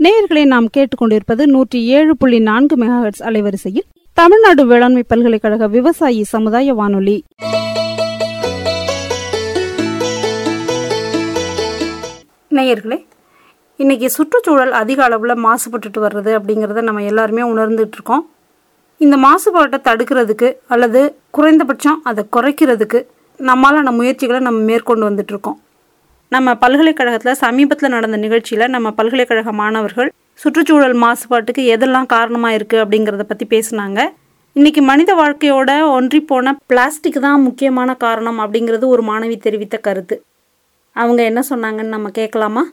நேயர்களை நாம் கேட்டுக்கொண்டிருப்பது நூற்றி ஏழு புள்ளி நான்கு மெகாஹெட்ஸ் அலைவரிசையில் தமிழ்நாடு வேளாண்மை பல்கலைக்கழக விவசாயி சமுதாய வானொலி நேயர்களே இன்னைக்கு சுற்றுச்சூழல் அதிக அளவில் மாசுபட்டுட்டு வர்றது அப்படிங்கிறத நம்ம எல்லாருமே உணர்ந்துட்டு இருக்கோம் இந்த மாசுபாட்டை தடுக்கிறதுக்கு அல்லது குறைந்தபட்சம் அதை குறைக்கிறதுக்கு நம்மளான முயற்சிகளை நம்ம மேற்கொண்டு வந்துட்டு இருக்கோம் நம்ம பல்கலைக்கழகத்தில் சமீபத்தில் நடந்த நிகழ்ச்சியில் நம்ம பல்கலைக்கழக மாணவர்கள் சுற்றுச்சூழல் மாசுபாட்டுக்கு எதெல்லாம் காரணமாக இருக்குது அப்படிங்கிறத பற்றி பேசுனாங்க இன்னைக்கு மனித வாழ்க்கையோட ஒன்றி போன பிளாஸ்டிக் தான் முக்கியமான காரணம் அப்படிங்கிறது ஒரு மாணவி தெரிவித்த கருத்து அவங்க என்ன சொன்னாங்கன்னு நம்ம கேட்கலாமா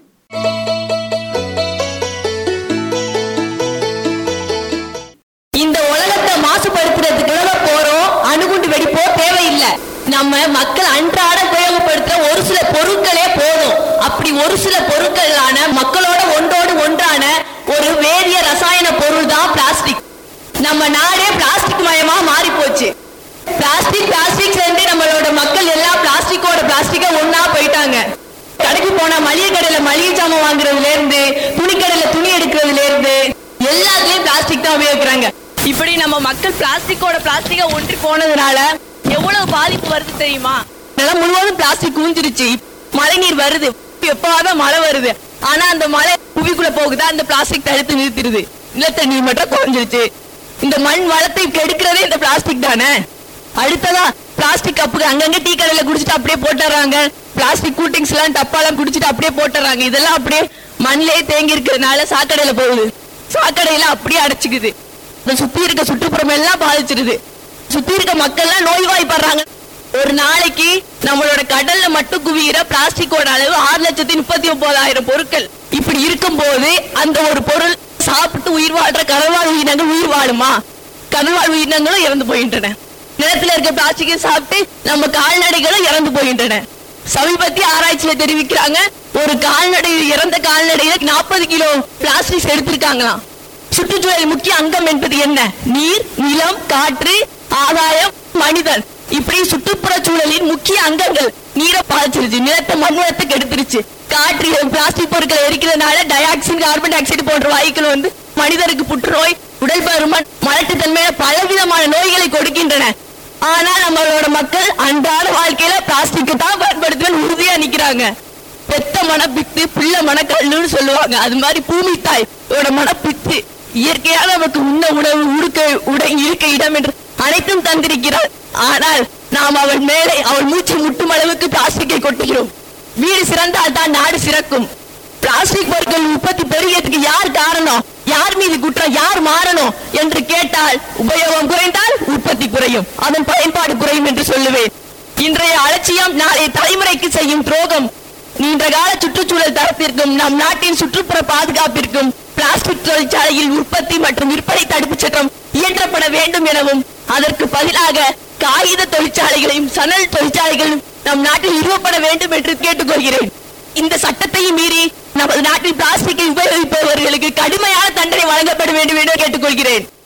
இந்த உலகத்தை மாசுபடுத்துறதுக்கு தான் போறோம் அணுகுண்டு வெடிப்போ தேவையில்லை நம்ம மக்கள் அன்றாட உபயோகப்படுத்துற ஒரு சில பொருட்களே போதும் அப்படி ஒரு சில பொருட்களான மக்களோட ஒன்றோடு ஒன்றான ஒரு வேதிய ரசாயன பொருள் தான் பிளாஸ்டிக் நம்ம நாடே பிளாஸ்டிக் மயமா மாறி போச்சு பிளாஸ்டிக் பிளாஸ்டிக் சேர்ந்து நம்மளோட மக்கள் எல்லாம் பிளாஸ்டிக்கோட பிளாஸ்டிக்கா ஒண்ணா போயிட்டாங்க கடைக்கு போனா மளிகை கடையில மளிகை சாமான் வாங்குறதுல இருந்து துணி கடையில துணி எடுக்கிறதுல இருந்து எல்லாத்துலயும் பிளாஸ்டிக் தான் உபயோகிக்கிறாங்க இப்படி நம்ம மக்கள் பிளாஸ்டிக்கோட பிளாஸ்டிக்கா ஒன்றி போனதுனால எவ்வளவு பாதிப்பு வருது தெரியுமா நிலம் முழுவதும் பிளாஸ்டிக் குவிஞ்சிருச்சு மழை நீர் வருது எப்பவாதான் மழை வருது ஆனா அந்த மழை புவிக்குள்ள போகுதா அந்த பிளாஸ்டிக் தடுத்து நிறுத்திடுது நிலத்தடி நீர் மட்டும் குறைஞ்சிருச்சு இந்த மண் வளத்தை கெடுக்கிறதே இந்த பிளாஸ்டிக் தானே அடுத்ததா பிளாஸ்டிக் கப்புக்கு அங்கங்க டீ கடையில குடிச்சிட்டு அப்படியே போட்டுறாங்க பிளாஸ்டிக் கூட்டிங்ஸ் எல்லாம் டப்பாலாம் குடிச்சிட்டு அப்படியே போட்டுறாங்க இதெல்லாம் அப்படியே மண்ணிலே தேங்கி இருக்கிறதுனால சாக்கடையில போகுது சாக்கடையில அப்படியே அடைச்சுக்குது இந்த சுத்தி இருக்க சுற்றுப்புறம் எல்லாம் பாதிச்சிருது சுத்தி இருக்க மக்கள் எல்லாம் நோய்வாய்ப்படுறாங்க ஒரு நாளைக்கு நம்மளோட கடல்ல மட்டும் குவிகிற பிளாஸ்டிக்கோட அளவு ஆறு லட்சத்தி முப்பத்தி ஒன்பதாயிரம் பொருட்கள் இப்படி இருக்கும் போது அந்த ஒரு பொருள் சாப்பிட்டு உயிர் வாழ்ற கடல்வாழ் உயிரினங்கள் உயிர் வாழுமா கடல்வாழ் உயிரினங்களும் இறந்து போகின்றன நிலத்துல இருக்க பிளாஸ்டிக்கை சாப்பிட்டு நம்ம கால்நடைகளும் இறந்து போகின்றன சமீபத்திய ஆராய்ச்சியில தெரிவிக்கிறாங்க ஒரு கால்நடை இறந்த கால்நடையில நாற்பது கிலோ பிளாஸ்டிக் எடுத்திருக்காங்களாம் சுற்றுச்சூழல் முக்கிய அங்கம் என்பது என்ன நீர் நிலம் காற்று ஆதாயம் மனிதன் இப்படி சுற்றுப்புற சூழலின் முக்கிய அங்கங்கள் நீரை பாதிச்சிருச்சு நிலத்தை மண் வளத்தை கெடுத்துருச்சு காற்று பிளாஸ்டிக் பொருட்களை எரிக்கிறதுனால டயாக்சின் கார்பன் டை ஆக்சைடு போன்ற வாயுக்கள் வந்து மனிதருக்கு புற்றுநோய் உடல் பருமன் மலட்டுத்தன்மையான பலவிதமான நோய்களை கொடுக்கின்றன ஆனா நம்மளோட மக்கள் அன்றாட வாழ்க்கையில பிளாஸ்டிக் தான் பயன்படுத்துவேன் உறுதியா நிக்கிறாங்க பெத்த மனப்பித்து புள்ள மனக்கல்லுன்னு சொல்லுவாங்க அது மாதிரி பூமி தாய் இதோட மனப்பித்து இயற்கையா நமக்கு உண்ண உணவு உடுக்க உடை இருக்க இடம் என்று அனைத்தும் தந்திருக்கிறார் ஆனால் நாம் அவள் மேலே அவள் மூச்சு முட்டும் அளவுக்கு பிளாஸ்டிக்கை கொட்டுகிறோம் வீடு சிறந்தால் தான் நாடு சிறக்கும் பிளாஸ்டிக் பொருட்கள் உற்பத்தி பெருகியதுக்கு யார் காரணம் யார் மீது குற்றம் யார் மாறணும் என்று கேட்டால் உபயோகம் குறைந்தால் உற்பத்தி குறையும் அதன் பயன்பாடு குறையும் என்று சொல்லுவேன் இன்றைய அலட்சியம் நாளைய தலைமுறைக்கு செய்யும் துரோகம் நீண்ட கால சுற்றுச்சூழல் தரத்திற்கும் நம் நாட்டின் சுற்றுப்புற பாதுகாப்பிற்கும் பிளாஸ்டிக் தொழிற்சாலையில் உற்பத்தி மற்றும் விற்பனை தடுப்புச் சட்டம் இயற்றப்பட வேண்டும் எனவும் அதற்கு பதிலாக காகித தொழிற்சாலைகளையும் சணல் தொழிற்சாலைகளும் நம் நாட்டில் நிறுவப்பட வேண்டும் என்று கேட்டுக்கொள்கிறேன் இந்த சட்டத்தையும் மீறி நமது நாட்டில் பிளாஸ்டிக்கை உபயோகிப்பவர்களுக்கு கடுமையான தண்டனை வழங்கப்பட வேண்டும் என்று கேட்டுக்கொள்கிறேன்